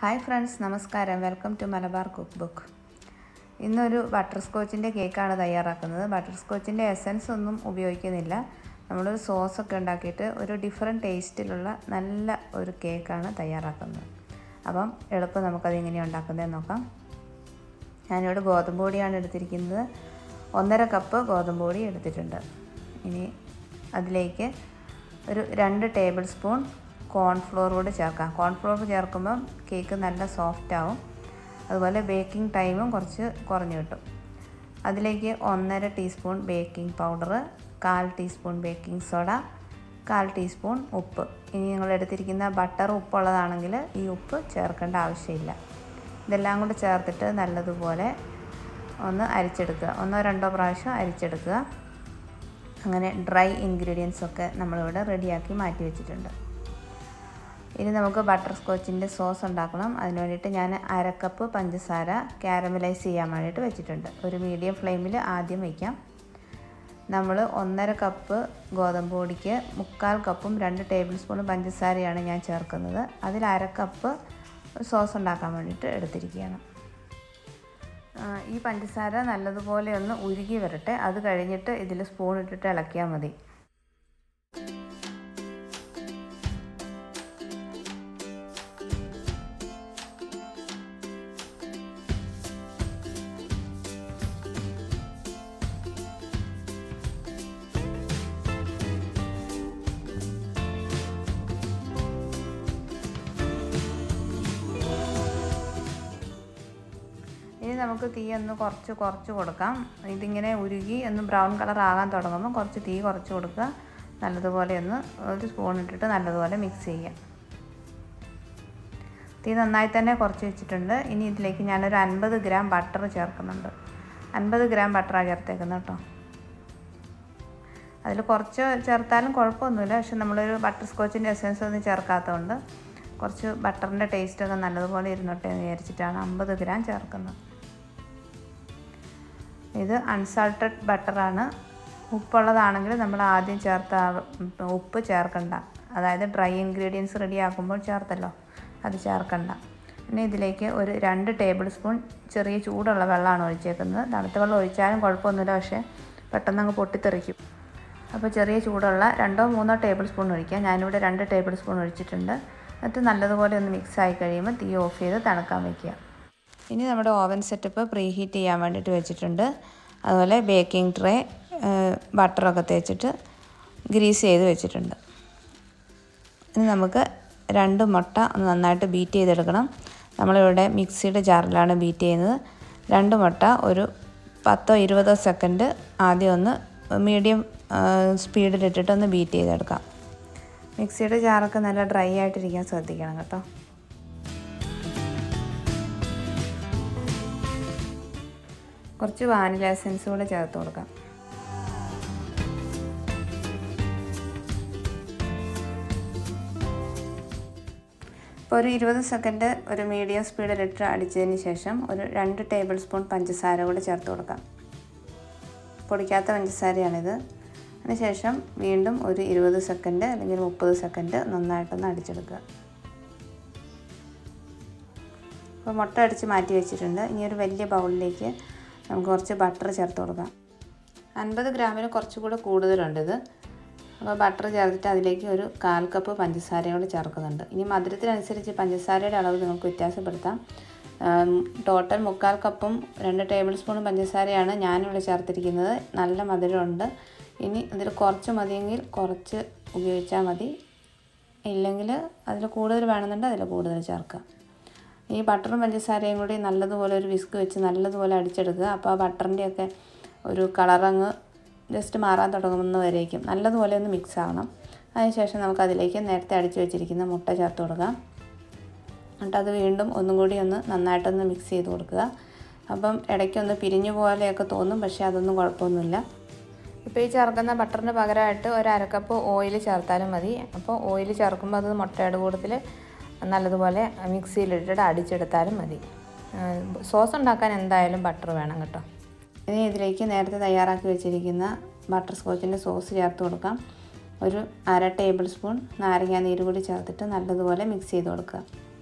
hi friends നമസ്കാരം welcome to Malabar cook book ഇന്നൊരു butter സ്കോച്ചിൻ്റെ കേക്കാണ് തയ്യാറാക്കുന്നത് ബട്ടർ സ്കോച്ചിൻ്റെ എസൻസ് ഒന്നും ഉപയോഗിക്കുന്നില്ല നമ്മളൊരു സോസൊക്കെ ഉണ്ടാക്കിയിട്ട് ഒരു ഡിഫറെൻറ്റ് ടേസ്റ്റിലുള്ള നല്ല ഒരു കേക്കാണ് തയ്യാറാക്കുന്നത് അപ്പം എളുപ്പം നമുക്കത് എങ്ങനെയാണ് ഉണ്ടാക്കുന്നതെന്ന് നോക്കാം ഞാനിവിടെ ഗോതമ്പ് പൊടിയാണ് എടുത്തിരിക്കുന്നത് ഒന്നര കപ്പ് ഗോതമ്പ് പൊടി എടുത്തിട്ടുണ്ട് ഇനി അതിലേക്ക് ഒരു രണ്ട് ടേബിൾ സ്പൂൺ കോൺഫ്ലോർ കൂടി ചേർക്കാം കോൺഫ്ലോർ ചേർക്കുമ്പം കേക്ക് നല്ല സോഫ്റ്റ് ആവും അതുപോലെ ബേക്കിംഗ് ടൈമും കുറച്ച് കുറഞ്ഞു കിട്ടും അതിലേക്ക് ഒന്നര ടീസ്പൂൺ ബേക്കിംഗ് പൗഡർ കാൽ ടീസ്പൂൺ ബേക്കിംഗ് സോഡ കാൽ ടീസ്പൂൺ ഉപ്പ് ഇനി നിങ്ങൾ എടുത്തിരിക്കുന്ന ബട്ടർ ഉപ്പുള്ളതാണെങ്കിൽ ഈ ഉപ്പ് ചേർക്കേണ്ട ആവശ്യമില്ല ഇതെല്ലാം കൂടി ചേർത്തിട്ട് നല്ലതുപോലെ ഒന്ന് അരിച്ചെടുക്കുക ഒന്നോ രണ്ടോ പ്രാവശ്യം അരിച്ചെടുക്കുക അങ്ങനെ ഡ്രൈ ഇൻഗ്രീഡിയൻസ് ഒക്കെ നമ്മളിവിടെ റെഡിയാക്കി മാറ്റി വെച്ചിട്ടുണ്ട് ഇനി നമുക്ക് ബട്ടർ സ്കോച്ചിൻ്റെ സോസ് ഉണ്ടാക്കണം അതിന് വേണ്ടിയിട്ട് ഞാൻ അരക്കപ്പ് പഞ്ചസാര കാരമലൈസ് ചെയ്യാൻ വേണ്ടിയിട്ട് വെച്ചിട്ടുണ്ട് ഒരു മീഡിയം ഫ്ലെയിമിൽ ആദ്യം വയ്ക്കാം നമ്മൾ ഒന്നര കപ്പ് ഗോതമ്പ് പൊടിക്ക് മുക്കാൽ കപ്പും രണ്ട് ടേബിൾ സ്പൂൺ പഞ്ചസാരയാണ് ഞാൻ ചേർക്കുന്നത് അതിൽ അര കപ്പ് സോസ് ഉണ്ടാക്കാൻ വേണ്ടിയിട്ട് എടുത്തിരിക്കുകയാണ് ഈ പഞ്ചസാര നല്ലതുപോലെ ഒന്ന് ഉരുകി വരട്ടെ അത് കഴിഞ്ഞിട്ട് ഇതിൽ സ്പൂൺ ഇട്ടിട്ട് ഇളക്കിയാൽ മതി ഇനി നമുക്ക് തീ ഒന്ന് കുറച്ച് കുറച്ച് കൊടുക്കാം ഇതിങ്ങനെ ഉരുകി ഒന്ന് ബ്രൗൺ കളർ ആകാൻ തുടങ്ങുമ്പോൾ കുറച്ച് തീ കുറച്ച് കൊടുക്കുക നല്ലതുപോലെ ഒന്ന് ഒരു സ്പൂൺ ഇട്ടിട്ട് നല്ലതുപോലെ മിക്സ് ചെയ്യാം തീ നന്നായി തന്നെ കുറച്ച് വെച്ചിട്ടുണ്ട് ഇനി ഇതിലേക്ക് ഞാനൊരു അൻപത് ഗ്രാം ബട്ടർ ചേർക്കുന്നുണ്ട് അൻപത് ഗ്രാം ബട്ടറാണ് ചേർത്തേക്കുന്നത് കേട്ടോ അതിൽ കുറച്ച് ചേർത്താലും കുഴപ്പമൊന്നുമില്ല പക്ഷെ നമ്മളൊരു ബട്ടർ സ്കോച്ചിൻ്റെ എസൻസ് ഒന്നും ചേർക്കാത്തതുകൊണ്ട് കുറച്ച് ബട്ടറിൻ്റെ ടേസ്റ്റൊക്കെ നല്ലതുപോലെ ഇരുന്നോട്ടെ എന്ന് വിചാരിച്ചിട്ടാണ് അമ്പത് ഗ്രാം ചേർക്കുന്നത് ഇത് അൺസാൾട്ടഡ് ബട്ടറാണ് ഉപ്പുള്ളതാണെങ്കിൽ നമ്മൾ ആദ്യം ചേർത്ത ഉപ്പ് ചേർക്കണ്ട അതായത് ഡ്രൈ ഇൻഗ്രീഡിയൻസ് റെഡി ആക്കുമ്പോൾ ചേർത്തല്ലോ അത് ചേർക്കണ്ട പിന്നെ ഇതിലേക്ക് ഒരു രണ്ട് ടേബിൾ സ്പൂൺ ചെറിയ ചൂടുള്ള വെള്ളമാണ് ഒഴിച്ചേക്കുന്നത് തണുത്ത വെള്ളം ഒഴിച്ചാലും കുഴപ്പമൊന്നുമില്ല പക്ഷേ പെട്ടെന്ന് അങ്ങ് പൊട്ടിത്തെറിക്കും അപ്പോൾ ചെറിയ ചൂടുള്ള രണ്ടോ മൂന്നോ ടേബിൾ സ്പൂൺ ഒഴിക്കാം ഞാനിവിടെ രണ്ട് ടേബിൾ സ്പൂൺ ഒഴിച്ചിട്ടുണ്ട് എന്നിട്ട് നല്ലതുപോലെ ഒന്ന് മിക്സ് ആയി കഴിയുമ്പോൾ തീ ഓഫ് ചെയ്ത് തണുക്കാൻ വയ്ക്കുക ഇനി നമ്മുടെ ഓവൻ സെറ്റപ്പ് പ്രീ ഹീറ്റ് ചെയ്യാൻ വേണ്ടിയിട്ട് വെച്ചിട്ടുണ്ട് അതുപോലെ ബേക്കിംഗ് ട്രേ ബട്ടറൊക്കെ തേച്ചിട്ട് ഗ്രീസ് ചെയ്ത് വെച്ചിട്ടുണ്ട് ഇനി നമുക്ക് രണ്ട് മുട്ട ഒന്ന് നന്നായിട്ട് ബീറ്റ് ചെയ്തെടുക്കണം നമ്മളിവിടെ മിക്സിയുടെ ജാറിലാണ് ബീറ്റ് ചെയ്യുന്നത് രണ്ട് മുട്ട ഒരു പത്തോ ഇരുപതോ സെക്കൻഡ് ആദ്യം ഒന്ന് മീഡിയം സ്പീഡിലിട്ടിട്ട് ഒന്ന് ബീറ്റ് ചെയ്തെടുക്കാം മിക്സിയുടെ ജാറൊക്കെ നല്ല ഡ്രൈ ആയിട്ടിരിക്കാൻ ശ്രദ്ധിക്കണം കേട്ടോ കുറച്ച് വാനില എസൻസ് കൂടെ ചേർത്ത് കൊടുക്കാം ഇപ്പോൾ ഒരു ഇരുപത് സെക്കൻഡ് ഒരു മീഡിയം സ്പീഡിലിട്ട് അടിച്ചതിന് ശേഷം ഒരു രണ്ട് ടേബിൾ സ്പൂൺ പഞ്ചസാര കൂടെ ചേർത്ത് കൊടുക്കാം പൊടിക്കാത്ത പഞ്ചസാരയാണിത് അതിനുശേഷം വീണ്ടും ഒരു ഇരുപത് സെക്കൻഡ് അല്ലെങ്കിൽ മുപ്പത് സെക്കൻഡ് നന്നായിട്ടൊന്ന് അടിച്ചെടുക്കുക അപ്പോൾ മുട്ട അടിച്ച് മാറ്റി വെച്ചിട്ടുണ്ട് ഇനി ഒരു വലിയ ബൗളിലേക്ക് നമുക്ക് കുറച്ച് ബട്ടർ ചേർത്ത് കൊടുക്കാം അൻപത് ഗ്രാമിന് കുറച്ചുകൂടെ കൂടുതലുണ്ട് ഇത് അപ്പോൾ ബട്ടർ ചേർത്തിട്ട് അതിലേക്ക് ഒരു കാൽ കപ്പ് പഞ്ചസാരയും കൂടി ചേർക്കുന്നുണ്ട് ഇനി മധുരത്തിനനുസരിച്ച് പഞ്ചസാരയുടെ അളവ് നിങ്ങൾക്ക് വ്യത്യാസപ്പെടുത്താം ടോട്ടൽ മുക്കാൽ കപ്പും രണ്ട് ടേബിൾ സ്പൂണും പഞ്ചസാരയാണ് ഞാനിവിടെ ചേർത്തിരിക്കുന്നത് നല്ല മധുരമുണ്ട് ഇനി ഇതിൽ കുറച്ച് മതിയെങ്കിൽ കുറച്ച് ഉപയോഗിച്ചാൽ മതി ഇല്ലെങ്കിൽ അതിൽ കൂടുതൽ വേണമെന്നുണ്ട് അതിൽ കൂടുതൽ ചേർക്കുക ഈ ബട്ടറും പഞ്ചസാരയും കൂടി നല്ലതുപോലെ ഒരു വിസ്ക് വെച്ച് നല്ലതുപോലെ അടിച്ചെടുക്കുക അപ്പോൾ ആ ബട്ടറിൻ്റെയൊക്കെ ഒരു കളറങ്ങ് ജസ്റ്റ് മാറാൻ തുടങ്ങുന്ന വരേക്കും നല്ലതുപോലെ ഒന്ന് മിക്സ് ആവണം അതിനുശേഷം നമുക്ക് അതിലേക്ക് നേരത്തെ അടിച്ചു വെച്ചിരിക്കുന്ന മുട്ട ചേർത്ത് കൊടുക്കാം എന്നിട്ട് അത് വീണ്ടും ഒന്നും കൂടി ഒന്ന് നന്നായിട്ടൊന്ന് മിക്സ് ചെയ്ത് കൊടുക്കുക അപ്പം ഇടയ്ക്കൊന്ന് പിരിഞ്ഞു പോലെയൊക്കെ തോന്നും പക്ഷേ അതൊന്നും കുഴപ്പമൊന്നുമില്ല ഇപ്പോൾ ഈ ചേർക്കുന്ന ബട്ടറിന് പകരമായിട്ട് ഒരു അരക്കപ്പ് ഓയിൽ ചേർത്താലും മതി അപ്പോൾ ഓയിൽ ചേർക്കുമ്പോൾ അത് മുട്ടയുടെ കൂട്ടത്തിൽ നല്ലതുപോലെ മിക്സിയിലിട്ടിട്ട് അടിച്ചെടുത്താലും മതി സോസ് ഉണ്ടാക്കാൻ എന്തായാലും ബട്ടർ വേണം കേട്ടോ ഇനി ഇതിലേക്ക് നേരത്തെ തയ്യാറാക്കി വെച്ചിരിക്കുന്ന ബട്ടർ സ്കോച്ചിൻ്റെ സോസ് ചേർത്ത് കൊടുക്കാം ഒരു അര ടേബിൾ സ്പൂൺ നാരങ്ങാ നീര് കൂടി ചേർത്തിട്ട് നല്ലതുപോലെ മിക്സ് ചെയ്ത് കൊടുക്കുക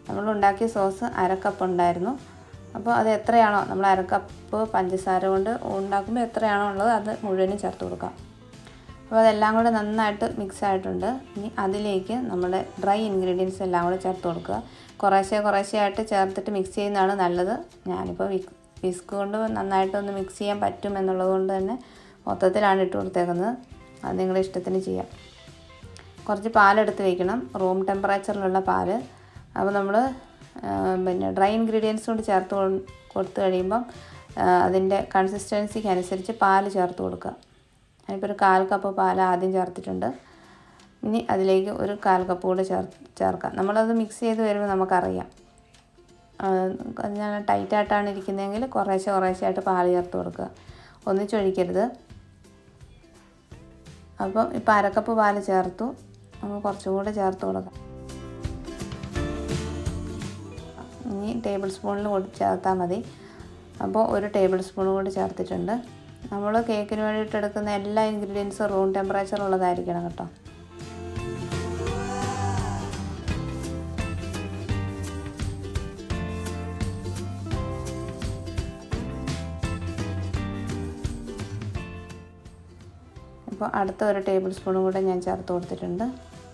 നമ്മൾ ഉണ്ടാക്കിയ സോസ് അരക്കപ്പ് ഉണ്ടായിരുന്നു അപ്പോൾ അത് എത്രയാണോ നമ്മൾ അരക്കപ്പ് പഞ്ചസാര കൊണ്ട് ഉണ്ടാക്കുമ്പോൾ എത്രയാണോ ഉള്ളത് അത് മുഴുവനും ചേർത്ത് കൊടുക്കാം അപ്പോൾ അതെല്ലാം കൂടെ നന്നായിട്ട് മിക്സ് ആയിട്ടുണ്ട് ഇനി അതിലേക്ക് നമ്മുടെ ഡ്രൈ ഇൻഗ്രീഡിയൻസ് എല്ലാം കൂടെ ചേർത്ത് കൊടുക്കുക കുറേശ്ശെ കുറേശ്ശെ ആയിട്ട് ചേർത്തിട്ട് മിക്സ് ചെയ്യുന്നതാണ് നല്ലത് ഞാനിപ്പോൾ വിസ്ക് കൊണ്ട് നന്നായിട്ടൊന്ന് മിക്സ് ചെയ്യാൻ പറ്റും എന്നുള്ളത് കൊണ്ട് തന്നെ മൊത്തത്തിലാണ് ഇട്ട് കൊടുത്തേക്കുന്നത് അത് നിങ്ങളുടെ ഇഷ്ടത്തിന് ചെയ്യാം കുറച്ച് പാലെടുത്ത് വയ്ക്കണം റൂം ടെമ്പറേച്ചറിലുള്ള പാല് അപ്പോൾ നമ്മൾ പിന്നെ ഡ്രൈ ഇൻഗ്രീഡിയൻസ് കൊണ്ട് ചേർത്ത് കൊടുത്തു കഴിയുമ്പം അതിൻ്റെ കൺസിസ്റ്റൻസിക്ക് അനുസരിച്ച് പാല് ചേർത്ത് കൊടുക്കുക ഞാനിപ്പോൾ ഒരു കാൽ കപ്പ് പാൽ ആദ്യം ചേർത്തിട്ടുണ്ട് ഇനി അതിലേക്ക് ഒരു കാൽ കപ്പ് കൂടെ ചേർ ചേർക്കാം നമ്മളത് മിക്സ് ചെയ്ത് വരുമ്പോൾ നമുക്കറിയാം ഞാൻ ടൈറ്റായിട്ടാണ് ഇരിക്കുന്നതെങ്കിൽ കുറേശ്ശെ കുറേശ്ശെ ആയിട്ട് പാൽ ചേർത്ത് കൊടുക്കുക ഒന്നിച്ചൊഴിക്കരുത് അപ്പം ഇപ്പോൾ അരക്കപ്പ് പാൽ ചേർത്തു നമുക്ക് കുറച്ചും കൂടെ ചേർത്ത് കൊടുക്കാം ഇനി ടേബിൾ സ്പൂണിൽ കൂടി ചേർത്താൽ മതി അപ്പോൾ ഒരു ടേബിൾ സ്പൂൺ കൂടി ചേർത്തിട്ടുണ്ട് നമ്മൾ കേക്കിന് വേണ്ടിയിട്ട് എടുക്കുന്ന എല്ലാ ഇൻഗ്രീഡിയൻസും റൂം ടെമ്പറേച്ചർ ഉള്ളതായിരിക്കണം കേട്ടോ ഇപ്പോൾ അടുത്ത ഒരു ടേബിൾ സ്പൂണും കൂടെ ഞാൻ ചേർത്ത് കൊടുത്തിട്ടുണ്ട്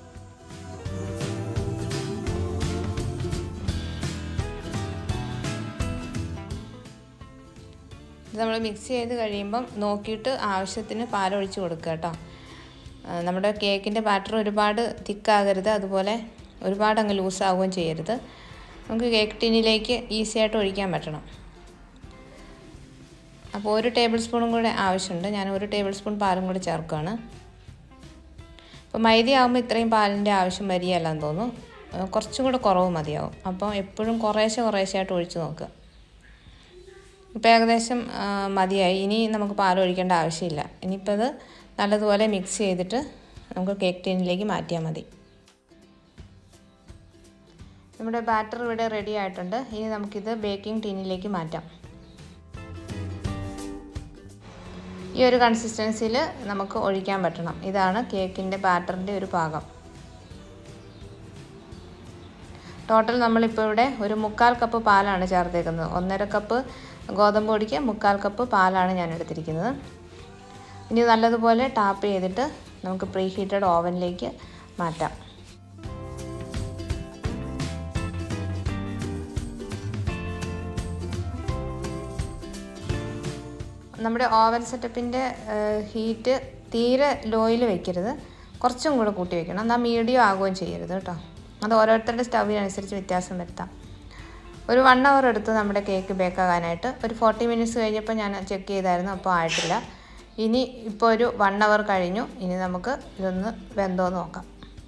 ഇത് നമ്മൾ മിക്സ് ചെയ്ത് കഴിയുമ്പം നോക്കിയിട്ട് ആവശ്യത്തിന് പാലൊഴിച്ച് കൊടുക്കുക കേട്ടോ നമ്മുടെ കേക്കിൻ്റെ ബാറ്റർ ഒരുപാട് തിക്കാകരുത് അതുപോലെ ഒരുപാട് അങ്ങ് ലൂസാവുകയും ചെയ്യരുത് നമുക്ക് കേക്ക് ടിന്നിലേക്ക് ഈസി ആയിട്ട് ഒഴിക്കാൻ പറ്റണം അപ്പോൾ ഒരു ടേബിൾ സ്പൂണും കൂടെ ആവശ്യമുണ്ട് ഞാൻ ഒരു ടേബിൾ സ്പൂൺ പാലും കൂടി ചേർക്കുകയാണ് അപ്പോൾ മൈദ ആകുമ്പോൾ ഇത്രയും പാലിൻ്റെ ആവശ്യം വരികയല്ലെന്ന് തോന്നുന്നു കുറച്ചും കൂടെ കുറവ് മതിയാവും അപ്പോൾ എപ്പോഴും കുറേശ്ശെ കുറേശ്ശെ ഒഴിച്ച് നോക്കുക ഇപ്പോൾ ഏകദേശം മതിയായി ഇനി നമുക്ക് പാൽ ഒഴിക്കേണ്ട ആവശ്യമില്ല ഇനിയിപ്പോൾ അത് നല്ലതുപോലെ മിക്സ് ചെയ്തിട്ട് നമുക്ക് കേക്ക് ടീനിലേക്ക് മാറ്റിയാൽ മതി നമ്മുടെ ബാറ്റർ ഇവിടെ റെഡി ആയിട്ടുണ്ട് ഇനി നമുക്കിത് ബേക്കിംഗ് ടീനിലേക്ക് മാറ്റാം ഈ ഒരു കൺസിസ്റ്റൻസിയിൽ നമുക്ക് ഒഴിക്കാൻ പറ്റണം ഇതാണ് കേക്കിൻ്റെ ബാറ്ററിൻ്റെ ഒരു പാകം ടോട്ടൽ നമ്മളിപ്പോൾ ഇവിടെ ഒരു മുക്കാൽ കപ്പ് പാലാണ് ചേർത്തേക്കുന്നത് ഒന്നര കപ്പ് ഗോതമ്പ് പൊടിക്ക് മുക്കാൽ കപ്പ് പാലാണ് ഞാൻ എടുത്തിരിക്കുന്നത് ഇനി നല്ലതുപോലെ ടാപ്പ് ചെയ്തിട്ട് നമുക്ക് പ്രീ ഹീറ്റഡ് ഓവനിലേക്ക് മാറ്റാം നമ്മുടെ ഓവൻ സെറ്റപ്പിൻ്റെ ഹീറ്റ് തീരെ ലോയിൽ വെക്കരുത് കുറച്ചും കൂടെ കൂട്ടി വെക്കണം എന്നാൽ മീഡിയം ആകുകയും ചെയ്യരുത് കേട്ടോ അത് ഓരോരുത്തരുടെ സ്റ്റവിനനുസരിച്ച് വ്യത്യാസം വരുത്താം ഒരു വൺ അവർ എടുത്ത് നമ്മുടെ കേക്ക് ബേക്കാകാനായിട്ട് ഒരു ഫോർട്ടി മിനിറ്റ്സ് കഴിഞ്ഞപ്പോൾ ഞാൻ ചെക്ക് ചെയ്തായിരുന്നു അപ്പോൾ ആയിട്ടില്ല ഇനി ഇപ്പോൾ ഒരു വൺ അവർ കഴിഞ്ഞു ഇനി നമുക്ക് ഇതൊന്ന് വെന്തോ നോക്കാം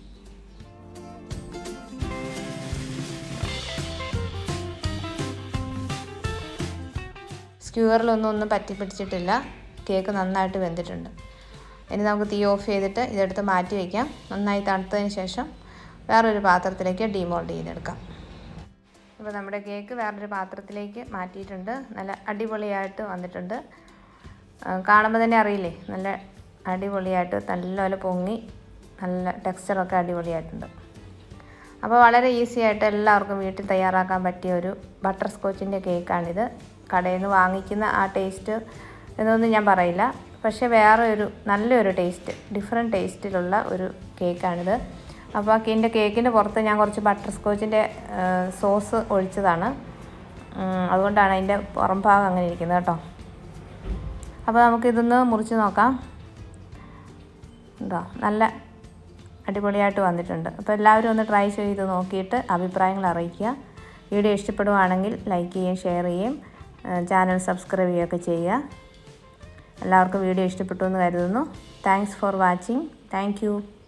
സ്ക്യൂവറിലൊന്നും ഒന്നും പറ്റി പിടിച്ചിട്ടില്ല കേക്ക് നന്നായിട്ട് വെന്തിട്ടുണ്ട് ഇനി നമുക്ക് തീ ഓഫ് ചെയ്തിട്ട് ഇതെടുത്ത് മാറ്റി വയ്ക്കാം നന്നായി തണുത്തതിന് ശേഷം വേറൊരു പാത്രത്തിലേക്ക് ഡീമോൾഡ് ചെയ്തെടുക്കാം ഇപ്പോൾ നമ്മുടെ കേക്ക് വേറൊരു പാത്രത്തിലേക്ക് മാറ്റിയിട്ടുണ്ട് നല്ല അടിപൊളിയായിട്ട് വന്നിട്ടുണ്ട് കാണുമ്പോൾ തന്നെ അറിയില്ലേ നല്ല അടിപൊളിയായിട്ട് നല്ലപോലെ പൊങ്ങി നല്ല ടെക്സ്ചറൊക്കെ അടിപൊളിയായിട്ടുണ്ട് അപ്പോൾ വളരെ ഈസി ആയിട്ട് എല്ലാവർക്കും വീട്ടിൽ തയ്യാറാക്കാൻ പറ്റിയ ഒരു ബട്ടർ സ്കോച്ചിൻ്റെ കേക്കാണിത് കടയിൽ നിന്ന് വാങ്ങിക്കുന്ന ആ ടേസ്റ്റ് എന്നൊന്നും ഞാൻ പറയില്ല പക്ഷേ വേറെ ഒരു നല്ലൊരു ടേസ്റ്റ് ഡിഫറെൻറ്റ് ടേസ്റ്റിലുള്ള ഒരു കേക്കാണിത് അപ്പോൾ എൻ്റെ കേക്കിൻ്റെ പുറത്ത് ഞാൻ കുറച്ച് ബട്ടർ സ്കോച്ചിൻ്റെ സോസ് ഒഴിച്ചതാണ് അതുകൊണ്ടാണ് അതിൻ്റെ പുറം ഭാഗം അങ്ങനെ ഇരിക്കുന്നത് കേട്ടോ അപ്പോൾ നമുക്കിതൊന്ന് മുറിച്ച് നോക്കാം എന്താ നല്ല അടിപൊളിയായിട്ട് വന്നിട്ടുണ്ട് അപ്പോൾ എല്ലാവരും ഒന്ന് ട്രൈ ചെയ്ത് നോക്കിയിട്ട് അഭിപ്രായങ്ങൾ അറിയിക്കുക വീഡിയോ ഇഷ്ടപ്പെടുവാണെങ്കിൽ ലൈക്ക് ചെയ്യുകയും ഷെയർ ചെയ്യുകയും ചാനൽ സബ്സ്ക്രൈബ് ചെയ്യുകയൊക്കെ ചെയ്യുക എല്ലാവർക്കും വീഡിയോ ഇഷ്ടപ്പെട്ടു എന്ന് കരുതുന്നു താങ്ക്സ് ഫോർ വാച്ചിങ് താങ്ക്